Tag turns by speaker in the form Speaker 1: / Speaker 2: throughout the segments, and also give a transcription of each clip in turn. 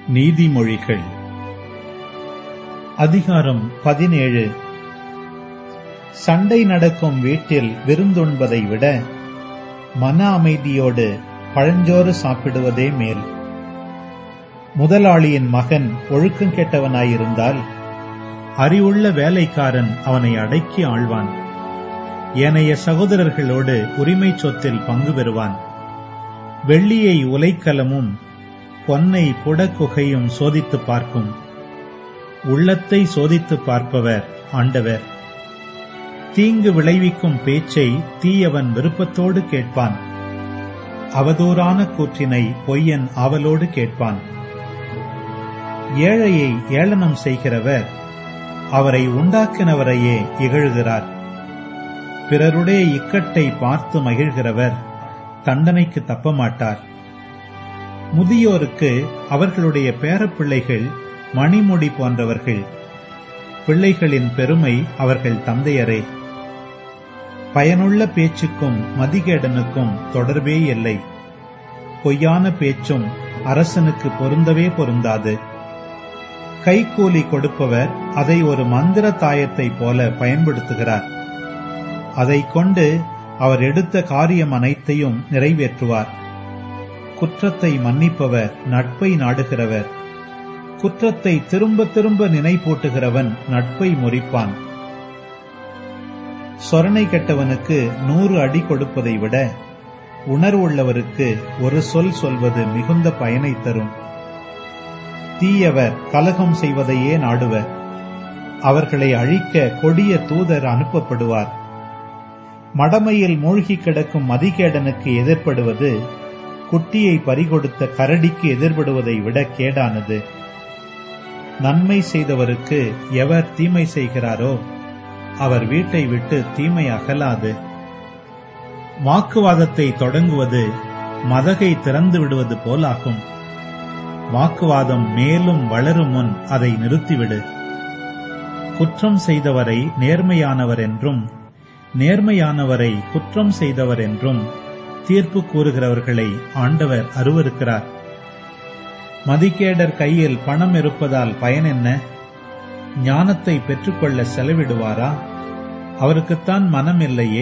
Speaker 1: நீதிமொழிகள் அதிகாரம் பதினேழு சண்டை நடக்கும் வீட்டில் விருந்துண்பதை விட மன அமைதியோடு பழஞ்சோறு சாப்பிடுவதே மேல் முதலாளியின் மகன் ஒழுக்கம் கெட்டவனாயிருந்தால் அறிவுள்ள வேலைக்காரன் அவனை அடக்கி ஆழ்வான் ஏனைய சகோதரர்களோடு உரிமை சொத்தில் பங்கு பெறுவான் வெள்ளியை உலைக்கலமும் பொன்னை புடக்குகையும் சோதித்துப் பார்க்கும் உள்ளத்தை சோதித்துப் பார்ப்பவர் ஆண்டவர் தீங்கு விளைவிக்கும் பேச்சை தீயவன் விருப்பத்தோடு கேட்பான் அவதூறான கூற்றினை பொய்யன் ஆவலோடு கேட்பான் ஏழையை ஏளனம் செய்கிறவர் அவரை உண்டாக்கினவரையே இகழுகிறார் பிறருடைய இக்கட்டை பார்த்து மகிழ்கிறவர் தண்டனைக்கு தப்ப மாட்டார் முதியோருக்கு அவர்களுடைய பேரப்பிள்ளைகள் மணிமுடி போன்றவர்கள் பிள்ளைகளின் பெருமை அவர்கள் தந்தையரே பயனுள்ள பேச்சுக்கும் மதிகேடனுக்கும் தொடர்பே இல்லை பொய்யான பேச்சும் அரசனுக்கு பொருந்தவே பொருந்தாது கைக்கூலி கொடுப்பவர் அதை ஒரு மந்திர தாயத்தைப் போல பயன்படுத்துகிறார் அதைக் கொண்டு அவர் எடுத்த காரியம் அனைத்தையும் நிறைவேற்றுவார் குற்றத்தை மன்னிப்பவர் நட்பை நாடுகிறவர் குற்றத்தை திரும்ப திரும்ப நினைப்பூட்டுகிறவன் நட்பை முறிப்பான் சொரணை கெட்டவனுக்கு நூறு அடி கொடுப்பதை விட உணர்வுள்ளவருக்கு ஒரு சொல் சொல்வது மிகுந்த பயனை தரும் தீயவர் கலகம் செய்வதையே நாடுவர் அவர்களை அழிக்க கொடிய தூதர் அனுப்பப்படுவார் மடமையில் மூழ்கி கிடக்கும் மதிகேடனுக்கு எதிர்ப்படுவது குட்டியை பறிகொடுத்த கரடிக்கு எதிர்படுவதை விட கேடானது நன்மை செய்தவருக்கு எவர் தீமை செய்கிறாரோ அவர் வீட்டை விட்டு தீமை அகலாது வாக்குவாதத்தை தொடங்குவது மதகை திறந்து விடுவது போலாகும் வாக்குவாதம் மேலும் வளரும் முன் அதை நிறுத்திவிடு குற்றம் செய்தவரை நேர்மையானவர் என்றும் நேர்மையானவரை குற்றம் செய்தவர் என்றும் தீர்ப்பு கூறுகிறவர்களை ஆண்டவர் அருவருக்கிறார் மதிக்கேடர் கையில் பணம் இருப்பதால் பயன் என்ன ஞானத்தை பெற்றுக்கொள்ள செலவிடுவாரா அவருக்குத்தான் மனம் இல்லையே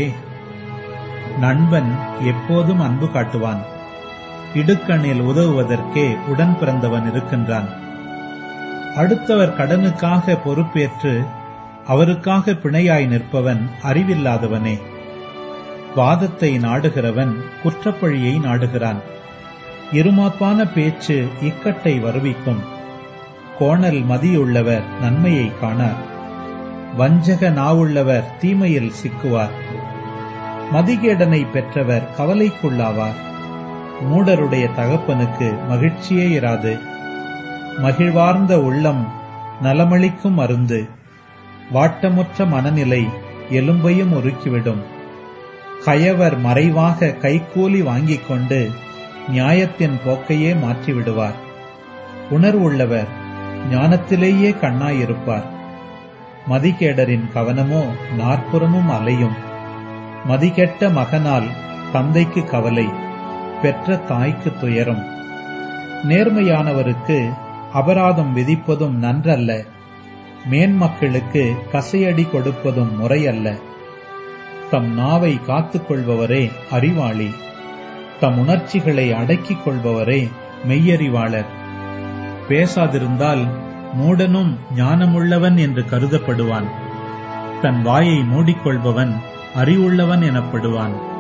Speaker 1: நண்பன் எப்போதும் அன்பு காட்டுவான் இடுக்கண்ணில் உதவுவதற்கே உடன் பிறந்தவன் இருக்கின்றான் அடுத்தவர் கடனுக்காக பொறுப்பேற்று அவருக்காக பிணையாய் நிற்பவன் அறிவில்லாதவனே வாதத்தை நாடுகிறவன் குற்றப்பழியை நாடுகிறான் இருமாப்பான பேச்சு இக்கட்டை வருவிக்கும் கோணல் மதியுள்ளவர் நன்மையை காணார் வஞ்சக நாவுள்ளவர் தீமையில் சிக்குவார் மதிகேடனை பெற்றவர் கவலைக்குள்ளாவார் மூடருடைய தகப்பனுக்கு மகிழ்ச்சியே இராது மகிழ்வார்ந்த உள்ளம் நலமளிக்கும் மருந்து வாட்டமுற்ற மனநிலை எலும்பையும் உருக்கிவிடும் கயவர் மறைவாக கைக்கூலி வாங்கிக் கொண்டு நியாயத்தின் போக்கையே மாற்றிவிடுவார் உணர்வுள்ளவர் ஞானத்திலேயே கண்ணாயிருப்பார் மதிகேடரின் கவனமோ நாற்புறமும் அலையும் மதிகெட்ட மகனால் தந்தைக்கு கவலை பெற்ற தாய்க்கு துயரம் நேர்மையானவருக்கு அபராதம் விதிப்பதும் நன்றல்ல மேன்மக்களுக்கு கசையடி கொடுப்பதும் முறையல்ல தம் நாவை காத்துக் கொள்பவரே அறிவாளி தம் உணர்ச்சிகளை அடக்கிக் கொள்பவரே மெய்யறிவாளர் பேசாதிருந்தால் மூடனும் ஞானமுள்ளவன் என்று கருதப்படுவான் தன் வாயை மூடிக்கொள்பவன் அறிவுள்ளவன் எனப்படுவான்